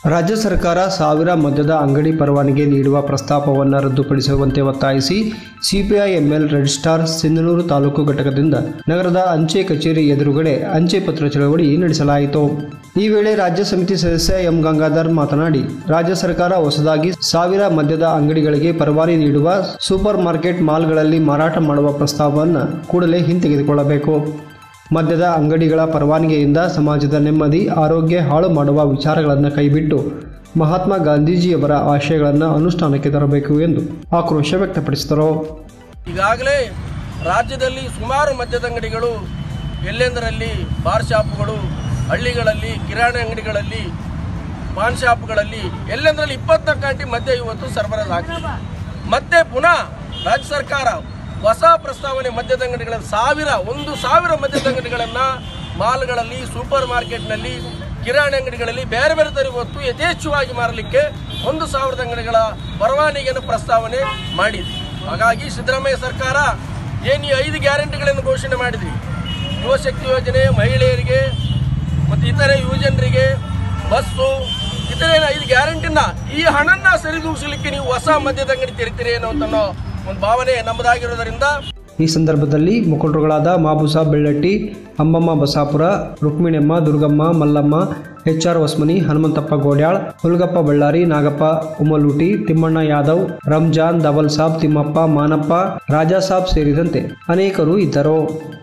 ರಾಜ್ಯ ಸರ್ಕಾರ ಸಾವಿರ ಮದ್ಯದ ಅಂಗಡಿ ಪರವಾನಗಿ ನೀಡುವ ಪ್ರಸ್ತಾಪವನ್ನು ರದ್ದುಪಡಿಸುವಂತೆ ಒತ್ತಾಯಿಸಿ CPI ML red star Sindhanur taluk ಘಟಕದಿಂದ ನಗರದ ಅಂಚೆ ಕಚೇರಿ ಎದುರುಗಡೆ ಅಂಚೆ ಪತ್ರ ಚಳವಳಿ ನಡೆಸಲಾಯಿತು ಈ ವೇಳೆ ರಾಜ್ಯ ಸಮಿತಿ ಸದಸ್ಯ ಎಂ ಗಂಗಾಧರ್ ಮಾತನಾಡಿ ರಾಜ್ಯ ಸರ್ಕಾರ ಹೊಸದಾಗಿ ಸಾವಿರ ಮದ್ಯದ ಅಂಗಡಿಗಳಿಗೆ ಪರವಾನಗಿ ನೀಡುವ ಸೂಪರ್ ಮಾರ್ಕೆಟ್ ಮಾಲ್ಗಳಲ್ಲಿ ಮಾರಾಟ ಮಾಡುವ ಪ್ರಸ್ತಾವವನ್ನು ಕೂಡಲೇ ಹಿಂತೆಗೆದುಕೊಳ್ಳಬೇಕು ಮದ್ಯದ ಅಂಗಡಿಗಳ ಪರವಾನಗಿಯಿಂದ ಸಮಾಜದ ನೆಮ್ಮದಿ ಆರೋಗ್ಯ ಹಾಳು ಮಾಡುವ ವಿಚಾರಗಳನ್ನು ಕೈಬಿಟ್ಟು ಮಹಾತ್ಮ ಗಾಂಧೀಜಿಯವರ ಆಶಯಗಳನ್ನು ಅನುಷ್ಠಾನಕ್ಕೆ ತರಬೇಕು ಎಂದು ಆಕ್ರೋಶ ವ್ಯಕ್ತಪಡಿಸಿದರು ಈಗಾಗಲೇ ರಾಜ್ಯದಲ್ಲಿ ಸುಮಾರು ಮದ್ಯದ ಅಂಗಡಿಗಳು ಎಲ್ಲೆಂದರಲ್ಲಿ ಬಾರ್ ಶಾಪ್ಗಳು ಹಳ್ಳಿಗಳಲ್ಲಿ ಕಿರಾಣಿ ಅಂಗಡಿಗಳಲ್ಲಿ ಪಾನ್ ಶಾಪ್ಗಳಲ್ಲಿ ಎಲ್ಲೆಂದರಲ್ಲಿ ಇಪ್ಪತ್ನಾಲ್ಕು ಗಂಟೆ ಮದ್ಯ ಇವತ್ತು ಸರಬರಾಜು ಆಗ್ತದೆ ಮತ್ತೆ ಪುನಃ ರಾಜ್ಯ ಸರ್ಕಾರ ಹೊಸ ಪ್ರಸ್ತಾವನೆ ಮದ್ಯದ ಅಂಗಡಿಗಳಲ್ಲಿ ಸಾವಿರ ಒಂದು ಸಾವಿರ ಮದ್ಯದ ಅಂಗಡಿಗಳನ್ನು ಮಾಲ್ಗಳಲ್ಲಿ ಸೂಪರ್ ಮಾರ್ಕೆಟ್ನಲ್ಲಿ ಕಿರಾಣಿ ಅಂಗಡಿಗಳಲ್ಲಿ ಬೇರೆ ಬೇರೆ ತರ ಇವತ್ತು ಯಥೇಚ್ಛವಾಗಿ ಮಾರಲಿಕ್ಕೆ ಒಂದು ಸಾವಿರದ ಅಂಗಡಿಗಳ ಪರವಾನಗಿಯನ್ನು ಪ್ರಸ್ತಾವನೆ ಮಾಡಿದೆ ಹಾಗಾಗಿ ಸಿದ್ದರಾಮಯ್ಯ ಸರ್ಕಾರ ಏನು ಈ ಐದು ಗ್ಯಾರಂಟಿಗಳನ್ನು ಘೋಷಣೆ ಮಾಡಿದ್ರಿ ಯುವಶಕ್ತಿ ಯೋಜನೆ ಮಹಿಳೆಯರಿಗೆ ಮತ್ತು ಇತರೆ ಯುವಜನರಿಗೆ ಬಸ್ಸು ಇತರೆ ಏನು ಐದು ಗ್ಯಾರಂಟಿನ ಈ ಹಣನ್ನ ಸರಿದೂಗಿಸಲಿಕ್ಕೆ ನೀವು ಹೊಸ ಮದ್ಯದ ಅಂಗಡಿ ತೆರಿತೀರಿ ಅನ್ನೋ ಅನ್ನೋ ಒಂದು ಭಾವನೆ ನಮ್ಮದಾಗಿರೋದರಿಂದ ಈ ಸಂದರ್ಭದಲ್ಲಿ ಮುಖಂಡರುಗಳಾದ ಮಾಬುಸಾ ಬೆಳ್ಳಟ್ಟಿ ಅಂಬಮ್ಮ ಬಸಾಪುರ ರುಕ್ಮಿಣಮ್ಮ ದುರ್ಗಮ್ಮ ಮಲ್ಲಮ್ಮ ಎಚ್ ಆರ್ ಹೊಸ್ಮನಿ ಹನುಮಂತಪ್ಪ ಗೋಡ್ಯಾಳ್ ಹುಲ್ಗಪ್ಪ ಬಳ್ಳಾರಿ ನಾಗಪ್ಪ ಉಮಲೂಟಿ ತಿಮ್ಮಣ್ಣ ಯಾದವ್ ರಂಜಾನ್ ದವಲ್ ಸಾಬ್ ತಿಮ್ಮಪ್ಪ ಮಾನಪ್ಪ ರಾಜಾ ಸಾಬ್ ಸೇರಿದಂತೆ ಅನೇಕರು ಇದ್ದರು